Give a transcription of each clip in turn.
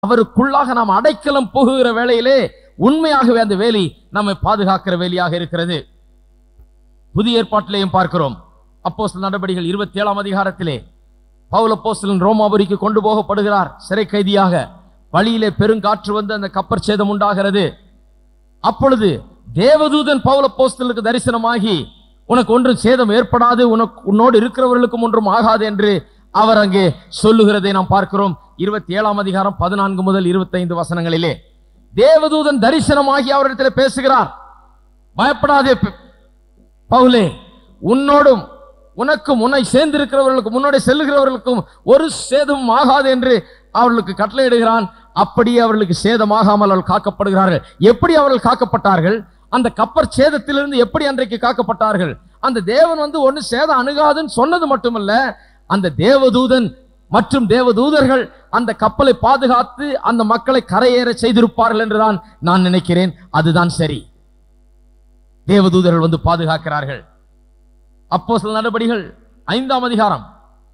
அவருக்குள்ளாக நாம் அடைக்கலம் புகுகிற வேளையிலே உண்மையாகவே அந்த வேலி நம்மை பாதுகாக்கிற வேலியாக இருக்கிறது புதிய ஏற்பாட்டிலேயும் பார்க்கிறோம் அப்போஸ்தலர் நடபடிகள் இருபத்தி ஏழாம் அதிகாரத்திலே பவுல் அப்போஸ்தலன் ரோமாபுரிக்கு கொண்டு போகப்படுகிறார் சிறை கைதியாக வழியிலே பெருங்காற்று வந்து அந்த கப்பற் சேதம் உண்டாகிறது அப்பொழுது தேவதூதன் பவுல் அப்போஸ்தலனுக்கு தரிசனமாகி உனக்கு ஒன்றும் சேதம் ஏற்படாது உனக்கு உன்னோடு இருக்கிறவர்களுக்கும் ஒன்றும் ஆகாது என்று அவர் அங்கே சொல்லுகிறதை நாம் பார்க்கிறோம் இருபத்தி ஏழாம் அதிகாரம் பதினான்கு முதல் இருபத்தைந்து வசனங்களிலே தேவதூதன் தரிசனமாகி அவரிடத்தில் பேசுகிறார் பயப்படாதே ப- பவுலே உன்னோடும் உனக்கும் உன்னை சேர்ந்திருக்கிறவர்களுக்கும் முன்னோட செல்லுகிறவர்களுக்கும் ஒரு சேதமும் ஆகாது என்று அவர்களுக்கு கட்டளையிடுகிறான் அப்படியே அவர்களுக்கு சேதமாகாமல் அவர்கள் காக்கப்படுகிறார்கள் எப்படி அவர்கள் காக்கப்பட்டார்கள் அந்த கப்பர் சேதத்திலிருந்து எப்படி அன்றைக்கு காக்கப்பட்டார்கள் அந்த தேவன் வந்து ஒண்ணு சேதம் அணுகாதுன்னு சொன்னது மட்டுமல்ல அந்த தேவதூதன் மற்றும் தேவதூதர்கள் அந்த கப்பலை பாதுகாத்து அந்த மக்களை கரையேற செய்திருப்பார்கள் என்றுதான் நான் நினைக்கிறேன் அதுதான் சரி தேவதூதர்கள் வந்து பாதுகாக்கிறார்கள் அப்போ சில நடபடிகள் ஐந்தாம் அதிகாரம்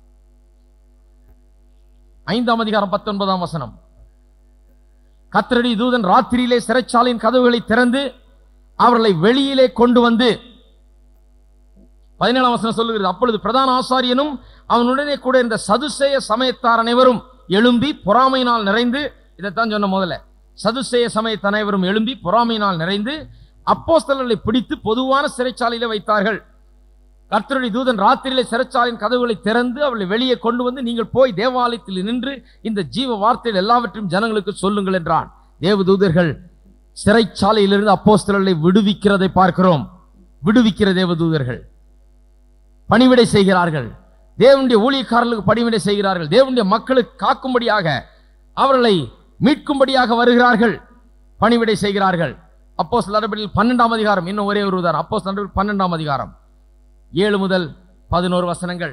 ஐந்தாம் அதிகாரம் பத்தொன்பதாம் வசனம் கத்தரடி தூதன் ராத்திரியிலே சிறைச்சாலையின் கதவுகளை திறந்து அவர்களை வெளியிலே கொண்டு வந்து பதினேழாம் வசனம் சொல்லுகிறது அப்பொழுது பிரதான ஆசாரியனும் அவனுடனே கூட இருந்த சதுசேய சமயத்தார் அனைவரும் எழும்பி பொறாமையினால் நிறைந்து இதைத்தான் சொன்ன முதல்ல சதுசேய சமயத்த அனைவரும் எழும்பி பொறாமையினால் நிறைந்து அப்போஸ்தலர்களை பிடித்து பொதுவான சிறைச்சாலையில வைத்தார்கள் கர்த்தருடைய தூதன் ராத்திரியிலே சிறைச்சாலையின் கதவுகளை திறந்து அவளை வெளியே கொண்டு வந்து நீங்கள் போய் தேவாலயத்தில் நின்று இந்த ஜீவ வார்த்தையில் எல்லாவற்றையும் ஜனங்களுக்கு சொல்லுங்கள் என்றான் தேவதூதர்கள் சிறைச்சாலையிலிருந்து அப்போஸ்தலர்களை விடுவிக்கிறதை பார்க்கிறோம் விடுவிக்கிற தேவதூதர்கள் பணிவிடை செய்கிறார்கள் தேவனுடைய ஊழியக்காரர்களுக்கு பணிவிடை செய்கிறார்கள் தேவனுடைய மக்களுக்கு காக்கும்படியாக அவர்களை மீட்கும்படியாக வருகிறார்கள் பணிவிடை செய்கிறார்கள் அப்போ நடவடிக்கையில் பன்னெண்டாம் அதிகாரம் இன்னும் ஒரே ஒரு உதாரணம் அப்போ நடவடிக்கை பன்னெண்டாம் அதிகாரம் ஏழு முதல் பதினோரு வசனங்கள்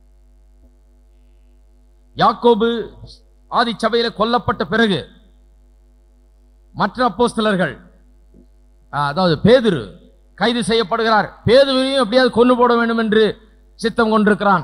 யாக்கோபு ஆதி சபையில கொல்லப்பட்ட பிறகு மற்ற அப்போஸ்தலர்கள் ஆ, அதாவது பேதுரு கைது செய்யப்படுகிறார் பேதுருவையும் எப்படியாவது கொண்டு போட வேண்டும் என்று சித்தம் கொண்டிருக்கிறான்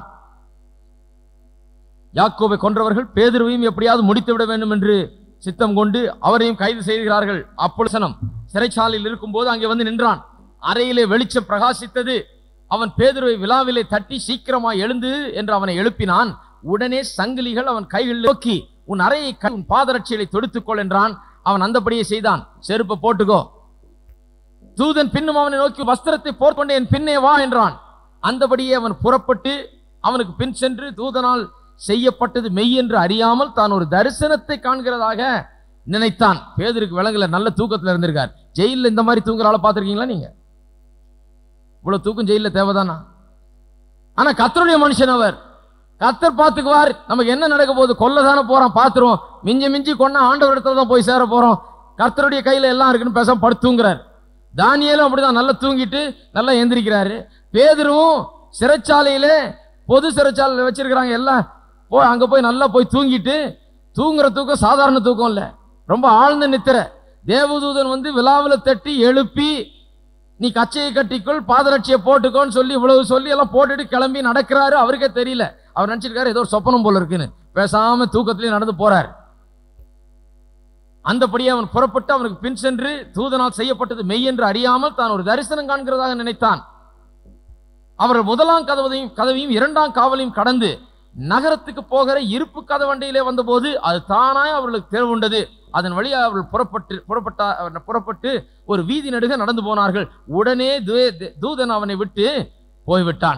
யாக்கோபை கொன்றவர்கள் பேதுருவையும் எப்படியாவது முடித்து விட வேண்டும் என்று சித்தம் கொண்டு அவரையும் கைது செய்கிறார்கள் அப்பொழுசனம் சிறைச்சாலையில் இருக்கும்போது அங்கே வந்து நின்றான் அறையிலே வெளிச்சம் பிரகாசித்தது அவன் பேதுருவை விழாவிலே தட்டி சீக்கிரமாய் எழுந்து என்று அவனை எழுப்பினான் உடனே சங்கிலிகள் அவன் கைகளில் நோக்கி உன் அறையை க- உன் பாதரட்சிகளை தொடுத்துக்கொள் என்றான் அவன் அந்தபடியே செய்தான் செருப்பை போட்டுக்கோ தூதன் பின்னும் அவனை நோக்கி வஸ்திரத்தை போர்க்கொண்டு என் பின்னே வா என்றான் அந்தபடியே அவன் புறப்பட்டு அவனுக்கு பின் சென்று தூதனால் செய்யப்பட்டது மெய் என்று அறியாமல் தான் ஒரு தரிசனத்தை காண்கிறதாக நினைத்தான் பேதருக்கு விலங்குல நல்ல தூக்கத்துல இருந்திருக்கார் ஜெயில்ல இந்த மாதிரி தூங்குற ஆளை பார்த்திருக்கீங்களா நீங்க இவ்வளவு தூக்கம் ஜெயில்ல தேவைதானா ஆனா கத்தருடைய மனுஷன் அவர் கத்தர் பார்த்துக்குவார் நமக்கு என்ன நடக்க போகுது கொல்லதானே போறான் பார்த்துருவோம் மிஞ்சி மிஞ்சி கொன்னா ஆண்டவர் இடத்துல தான் போய் சேர போறோம் கர்த்தருடைய கையில எல்லாம் இருக்குன்னு பேசாம படுத்துங்கிறார் தானியேலும் அப்படிதான் நல்லா தூங்கிட்டு நல்லா எந்திரிக்கிறாரு பேதுருவும் சிறைச்சாலையில பொது சிறைச்சாலையில வச்சிருக்கிறாங்க எல்லாம் போய் அங்க போய் நல்லா போய் தூங்கிட்டு தூங்குற தூக்கம் சாதாரண தூக்கம் இல்ல ரொம்ப ஆழ்ந்த நித்திரை தேவதூதன் வந்து விழாவில் தட்டி எழுப்பி நீ கச்சையை கட்டிக்கொள் பாதரட்சியை போட்டுக்கோன்னு சொல்லி இவ்வளவு சொல்லி எல்லாம் போட்டுட்டு கிளம்பி நடக்கிறாரு அவருக்கே தெரியல அவர் நினைச்சிருக்காரு ஏதோ ஒரு சொப்பனம் போல இருக்குன்னு பேசாம தூக்கத்திலேயே நடந்து போறார் அந்தபடியே அவன் புறப்பட்டு அவனுக்கு பின் சென்று தூதனால் செய்யப்பட்டது மெய் என்று அறியாமல் தான் ஒரு தரிசனம் காண்கிறதாக நினைத்தான் அவர் முதலாம் கதவையும் கதவையும் இரண்டாம் காவலையும் கடந்து நகரத்துக்கு போகிற இருப்பு கதவண்டையிலே வந்தபோது அது தானாய் அவர்களுக்கு தேர்வுண்டது அதன் வழியாக அவர்கள் புறப்பட்டு புறப்பட்டா புறப்பட்டு ஒரு வீதி நடுக நடந்து போனார்கள் உடனே தூ- தூதன் அவனை விட்டு போய்விட்டான்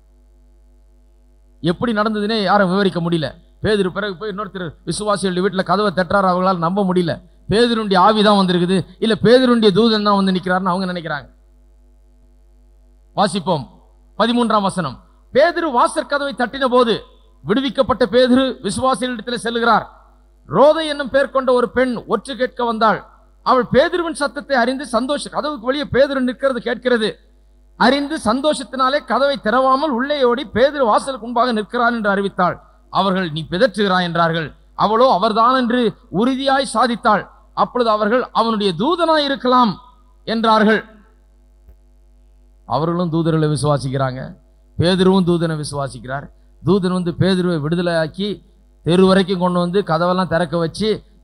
எப்படி நடந்ததுன்னே யாரும் விவரிக்க முடியல பேதுரு பிறகு போய் இன்னொருத்தர் விசுவாசிகளுடைய வீட்டில் கதவை தட்டுறாரு அவங்களால நம்ப முடியல பேதுருடைய ஆவி தான் வந்திருக்குது இல்ல பேதுருடைய தூதன் தான் வந்து நிக்கிறாருன்னு அவங்க நினைக்கிறாங்க வாசிப்போம் பதிமூன்றாம் வசனம் பேதுரு வாசற் கதவை தட்டின போது விடுவிக்கப்பட்ட பேதுரு விசுவாசிகளிடத்தில் செல்லுகிறார் ரோதை என்னும் பேர் கொண்ட ஒரு பெண் ஒற்று கேட்க வந்தாள் அவள் பேதுருவின் சத்தத்தை அறிந்து சந்தோஷ கதவுக்கு வெளியே பேதுரு நிற்கிறது கேட்கிறது அறிந்து சந்தோஷத்தினாலே கதவை திறவாமல் உள்ளே ஓடி பேதுரு வாசலுக்கு முன்பாக நிற்கிறான் என்று அறிவித்தாள் அவர்கள் நீ பிதற்றுகிறாய் என்றார்கள் அவளோ அவர்தான் என்று உறுதியாய் சாதித்தாள் அப்பொழுது அவர்கள் அவனுடைய தூதனாய் இருக்கலாம் என்றார்கள் அவர்களும் தூதர்களை விசுவாசிக்கிறாங்க பேதுருவும் தூதனை விசுவாசிக்கிறார் தூதன் வந்து பேதுருவை விடுதலையாக்கி தெரு வரைக்கும் கொண்டு வந்து கதவெல்லாம் திறக்க வச்சு